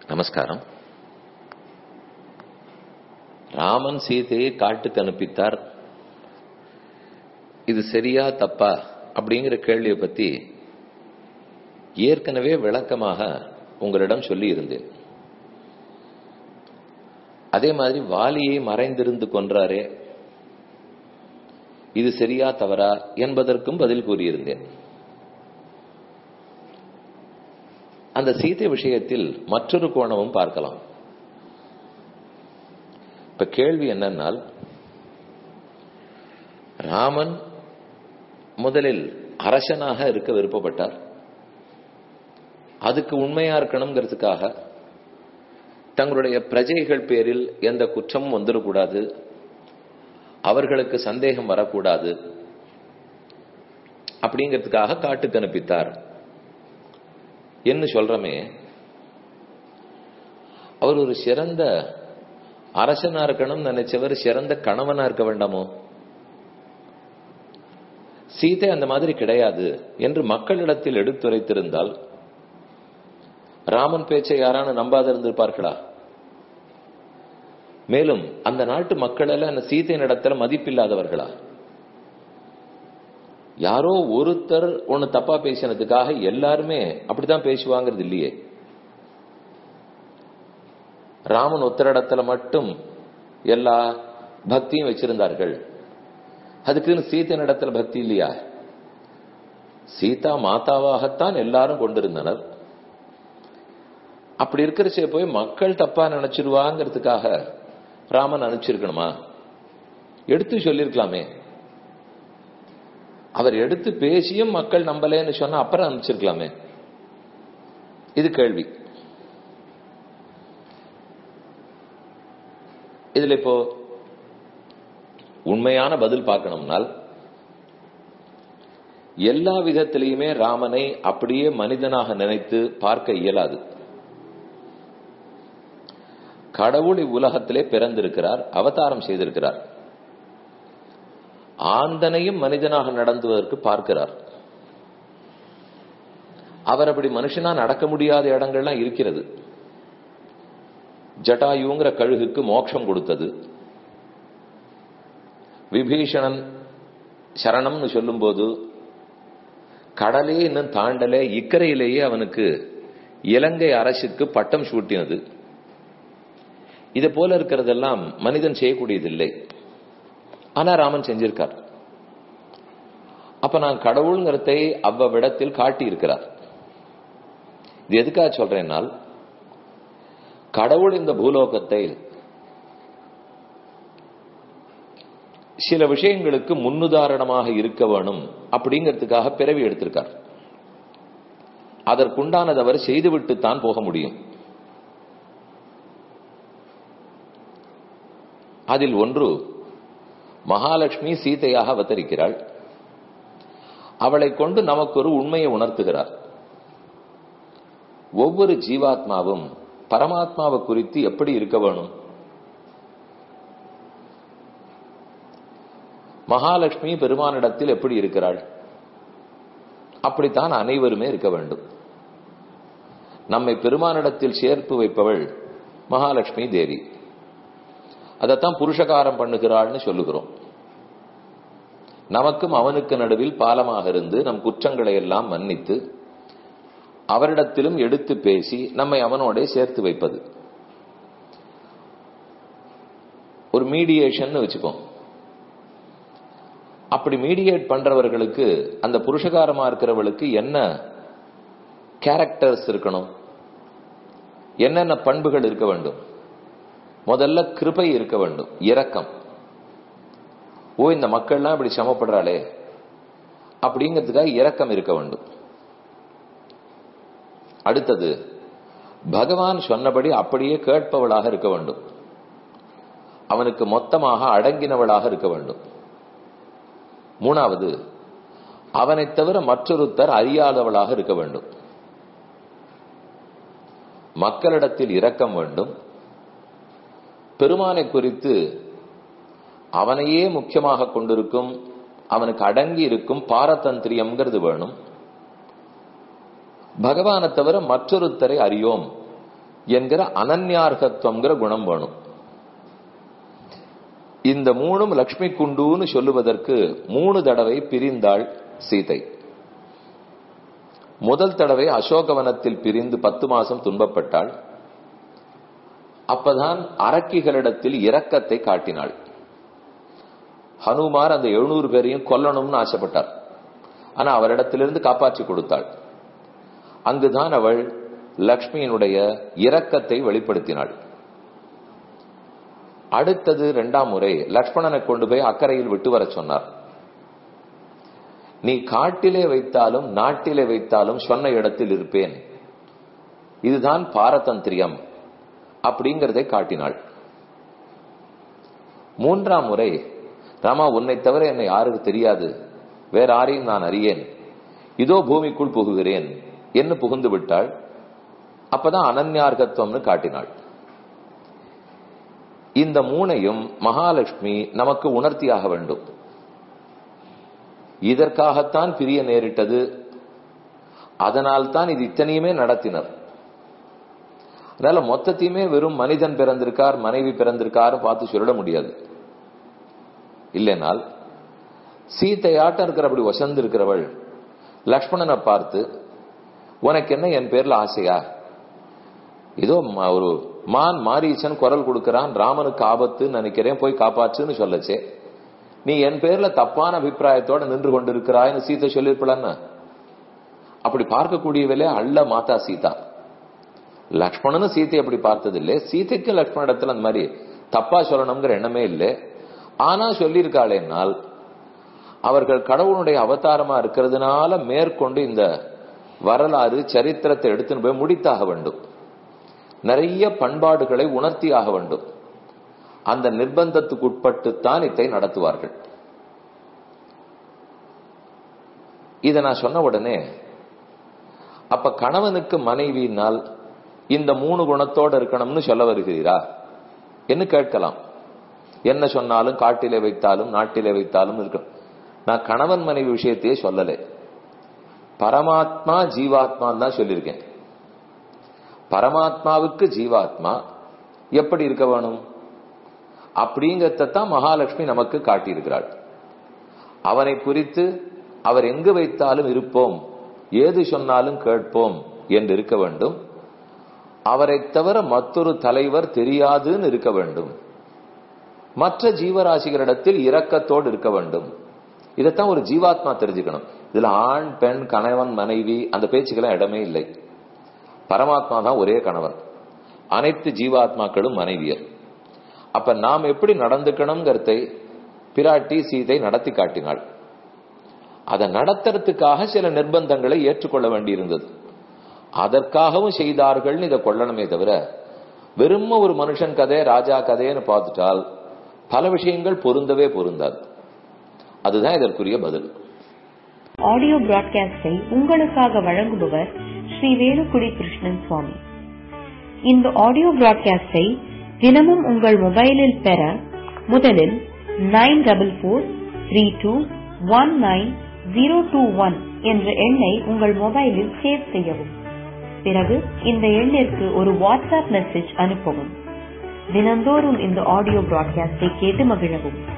நமஸ்காரம் ராமன் சீதையை காட்டுக்கு அனுப்பித்தார் இது சரியா தப்பா அப்படிங்கிற கேள்வியை பத்தி ஏற்கனவே விளக்கமாக உங்களிடம் சொல்லி இருந்தேன் அதே மாதிரி வாலியை மறைந்திருந்து கொன்றாரே இது சரியா தவறா என்பதற்கும் பதில் கூறியிருந்தேன் அந்த சீதை விஷயத்தில் மற்றொரு கோணமும் பார்க்கலாம் இப்ப கேள்வி என்னன்னால் ராமன் முதலில் அரசனாக இருக்க விருப்பப்பட்டார் அதுக்கு உண்மையா இருக்கணுங்கிறதுக்காக தங்களுடைய பிரஜைகள் பேரில் எந்த குற்றமும் வந்துடக்கூடாது அவர்களுக்கு சந்தேகம் வரக்கூடாது அப்படிங்கிறதுக்காக காட்டுக்கு அனுப்பித்தார் என்று சொல்றமே அவர் ஒரு சிறந்த அரசனா இருக்கணும் நினைச்சவர் சிறந்த கணவனா இருக்க வேண்டாமோ சீதை அந்த மாதிரி கிடையாது என்று மக்களிடத்தில் எடுத்துரைத்திருந்தால் ராமன் பேச்சை யாரான நம்பாத இருந்திருப்பார்களா மேலும் அந்த நாட்டு மக்கள் எல்லாம் அந்த சீதை நடத்தல மதிப்பில்லாதவர்களா யாரோ ஒருத்தர் ஒன்னு தப்பா பேசினதுக்காக எல்லாருமே அப்படிதான் பேசுவாங்கிறது இல்லையே ராமன் உத்தரடத்துல மட்டும் எல்லா பக்தியும் வச்சிருந்தார்கள் அதுக்குன்னு சீத்தை நடத்துல பக்தி இல்லையா சீதா மாதாவாகத்தான் எல்லாரும் கொண்டிருந்தனர் அப்படி இருக்கிறச்சே போய் மக்கள் தப்பா நினைச்சிருவாங்கிறதுக்காக ராமன் அனுப்பிச்சிருக்கணுமா எடுத்து சொல்லிருக்கலாமே அவர் எடுத்து பேசியும் மக்கள் நம்பலேன்னு சொன்னா அப்புறம் அனுப்பிச்சிருக்கலாமே இது கேள்வி இதுல இப்போ உண்மையான பதில் பார்க்கணும்னால் எல்லா விதத்திலையுமே ராமனை அப்படியே மனிதனாக நினைத்து பார்க்க இயலாது கடவுள் இவ்வுலகத்திலே பிறந்திருக்கிறார் அவதாரம் செய்திருக்கிறார் ஆந்தனையும் மனிதனாக நடந்துவதற்கு பார்க்கிறார் அவர் அப்படி மனுஷனா நடக்க முடியாத இடங்கள்லாம் இருக்கிறது ஜட்டாயுங்கிற கழுகுக்கு மோட்சம் கொடுத்தது விபீஷணன் சரணம்னு சொல்லும்போது கடலே இன்னும் தாண்டலே இக்கரையிலேயே அவனுக்கு இலங்கை அரசுக்கு பட்டம் சூட்டினது இது போல இருக்கிறதெல்லாம் மனிதன் செய்யக்கூடியதில்லை ஆனா ராமன் செஞ்சிருக்கார் அப்ப நான் கடவுள்ங்கிறதை அவ்வவிடத்தில் காட்டி இருக்கிறார் இது எதுக்காக சொல்றேன்னால் கடவுள் இந்த பூலோகத்தை சில விஷயங்களுக்கு முன்னுதாரணமாக இருக்க வேணும் அப்படிங்கிறதுக்காக பிறவி எடுத்திருக்கார் அதற்குண்டானது அவர் செய்துவிட்டுத்தான் போக முடியும் அதில் ஒன்று மகாலட்சுமி சீதையாக அவதரிக்கிறாள் அவளை கொண்டு நமக்கு ஒரு உண்மையை உணர்த்துகிறார் ஒவ்வொரு ஜீவாத்மாவும் பரமாத்மாவை குறித்து எப்படி இருக்க வேணும் மகாலட்சுமி பெருமானிடத்தில் எப்படி இருக்கிறாள் அப்படித்தான் அனைவருமே இருக்க வேண்டும் நம்மை பெருமானிடத்தில் சேர்ப்பு வைப்பவள் மகாலட்சுமி தேவி அதைத்தான் புருஷகாரம் பண்ணுகிறாள்னு சொல்லுகிறோம் நமக்கும் அவனுக்கு நடுவில் பாலமாக இருந்து நம் குற்றங்களை எல்லாம் மன்னித்து அவரிடத்திலும் எடுத்து பேசி நம்மை அவனோட சேர்த்து வைப்பது ஒரு மீடியேஷன் வச்சுப்போம் அப்படி மீடியேட் பண்றவர்களுக்கு அந்த புருஷகாரமா இருக்கிறவளுக்கு என்ன கேரக்டர்ஸ் இருக்கணும் என்னென்ன பண்புகள் இருக்க வேண்டும் முதல்ல கிருபை இருக்க வேண்டும் இரக்கம் ஓ இந்த மக்கள்லாம் இப்படி சமப்படுறாளே அப்படிங்கிறதுக்காக இரக்கம் இருக்க வேண்டும் அடுத்தது பகவான் சொன்னபடி அப்படியே கேட்பவளாக இருக்க வேண்டும் அவனுக்கு மொத்தமாக அடங்கினவளாக இருக்க வேண்டும் மூணாவது அவனை தவிர மற்றொருத்தர் அறியாதவளாக இருக்க வேண்டும் மக்களிடத்தில் இரக்கம் வேண்டும் பெருமானை குறித்து அவனையே முக்கியமாக கொண்டிருக்கும் அவனுக்கு அடங்கி இருக்கும் பாரதந்திரியம்ங்கிறது வேணும் பகவானை தவிர மற்றொருத்தரை அறியோம் என்கிற அனன்யார்கத்துவங்கிற குணம் வேணும் இந்த மூணும் லக்ஷ்மி குண்டுன்னு சொல்லுவதற்கு மூணு தடவை பிரிந்தாள் சீதை முதல் தடவை அசோகவனத்தில் பிரிந்து பத்து மாசம் துன்பப்பட்டாள் அப்பதான் அரக்கிகளிடத்தில் இரக்கத்தை காட்டினாள் ஹனுமார் அந்த எழுநூறு பேரையும் கொல்லணும்னு ஆசைப்பட்டார் ஆனா அவரிடத்திலிருந்து காப்பாற்றி கொடுத்தாள் அங்குதான் அவள் லக்ஷ்மியினுடைய இரக்கத்தை வெளிப்படுத்தினாள் அடுத்தது இரண்டாம் முறை லக்ஷ்மணனை கொண்டு போய் அக்கறையில் விட்டு வர சொன்னார் நீ காட்டிலே வைத்தாலும் நாட்டிலே வைத்தாலும் சொன்ன இடத்தில் இருப்பேன் இதுதான் பாரதந்திரியம் அப்படிங்கறதை காட்டினாள் மூன்றாம் முறை ராமா உன்னை தவிர என்னை யாருக்கு தெரியாது வேற யாரையும் நான் அறியேன் இதோ பூமிக்குள் புகுகிறேன் என்று புகுந்து விட்டாள் அப்பதான் அனன்யார்கத்துவம்னு காட்டினாள் இந்த மூனையும் மகாலட்சுமி நமக்கு உணர்த்தியாக வேண்டும் இதற்காகத்தான் பிரிய நேரிட்டது அதனால்தான் இது இத்தனையுமே நடத்தினர் அதனால மொத்தத்தையுமே வெறும் மனிதன் பிறந்திருக்கார் மனைவி பிறந்திருக்காரு பார்த்து சொல்லிட முடியாது இல்லைனால் சீத்தையாட்டம் இருக்கிற அப்படி வசந்து இருக்கிறவள் லக்ஷ்மணனை பார்த்து உனக்கு என்ன என் பேர்ல ஆசையா ஏதோ ஒரு மான் மாரீசன் குரல் கொடுக்கிறான் ராமனுக்கு ஆபத்துன்னு நினைக்கிறேன் போய் காப்பாற்றுன்னு சொல்லச்சே நீ என் பேர்ல தப்பான அபிப்பிராயத்தோட நின்று கொண்டிருக்கிறாய்னு சீத்தை சொல்லியிருப்பலன்னு அப்படி பார்க்கக்கூடியவிலே அல்ல மாதா சீதா லக்ஷ்மணனும் சீத்தை அப்படி பார்த்தது இல்லை சீதைக்கு லக்ஷ்மண இடத்துல அந்த மாதிரி தப்பா சொல்லணுங்கிற எண்ணமே இல்லை ஆனா சொல்லியிருக்காளேனால் அவர்கள் கடவுளுடைய அவதாரமா இருக்கிறதுனால மேற்கொண்டு இந்த வரலாறு சரித்திரத்தை எடுத்துன்னு போய் முடித்தாக வேண்டும் நிறைய பண்பாடுகளை உணர்த்தியாக வேண்டும் அந்த நிர்பந்தத்துக்கு உட்பட்டுத்தான் இதை நடத்துவார்கள் இதை நான் சொன்ன உடனே அப்ப கணவனுக்கு மனைவியினால் இந்த மூணு குணத்தோடு இருக்கணும்னு சொல்ல வருகிறீரா என்று கேட்கலாம் என்ன சொன்னாலும் காட்டிலே வைத்தாலும் நாட்டிலே வைத்தாலும் இருக்கும் நான் கணவன் மனைவி விஷயத்தையே சொல்லலை பரமாத்மா ஜீவாத்மா தான் சொல்லியிருக்கேன் பரமாத்மாவுக்கு ஜீவாத்மா எப்படி இருக்க வேணும் அப்படிங்கறதான் மகாலட்சுமி நமக்கு காட்டியிருக்கிறாள் அவனை குறித்து அவர் எங்கு வைத்தாலும் இருப்போம் ஏது சொன்னாலும் கேட்போம் என்று இருக்க வேண்டும் அவரை தவிர மற்றொரு தலைவர் தெரியாதுன்னு இருக்க வேண்டும் மற்ற ஜீவராசிகளிடத்தில் இரக்கத்தோடு இருக்க வேண்டும் இதைத்தான் ஒரு ஜீவாத்மா தெரிஞ்சுக்கணும் இதுல ஆண் பெண் கணவன் மனைவி அந்த பேச்சுக்கெல்லாம் இடமே இல்லை பரமாத்மா தான் ஒரே கணவன் அனைத்து ஜீவாத்மாக்களும் மனைவியர் அப்ப நாம் எப்படி நடந்துக்கணுங்கிறதை பிராட்டி சீதை நடத்தி காட்டினாள் அதை நடத்துறதுக்காக சில நிர்பந்தங்களை ஏற்றுக்கொள்ள வேண்டியிருந்தது அதற்காகவும் செய்தார்கள்னு இதை கொள்ளணுமே தவிர வெறும் ஒரு மனுஷன் கதை ராஜா கதைன்னு பார்த்துட்டால் பல விஷயங்கள் பொருந்தவே பொருந்தாது அதுதான் இதற்குரிய பதில் ஆடியோ பிராட்காஸ்டை உங்களுக்காக வழங்குபவர் ஸ்ரீ வேலுக்குடி கிருஷ்ணன் சுவாமி இந்த ஆடியோ பிராட்காஸ்டை தினமும் உங்கள் மொபைலில் பெற முதலில் nine double four three two one nine zero two one என்ற எண்ணை உங்கள் மொபைலில் சேவ் செய்யவும் பிறகு இந்த எண்ணிற்கு ஒரு வாட்ஸ்அப் மெசேஜ் அனுப்பவும் தினந்தோறும் இந்த ஆடியோ பிராட்காஸ்டை கேட்டு மகிழவும்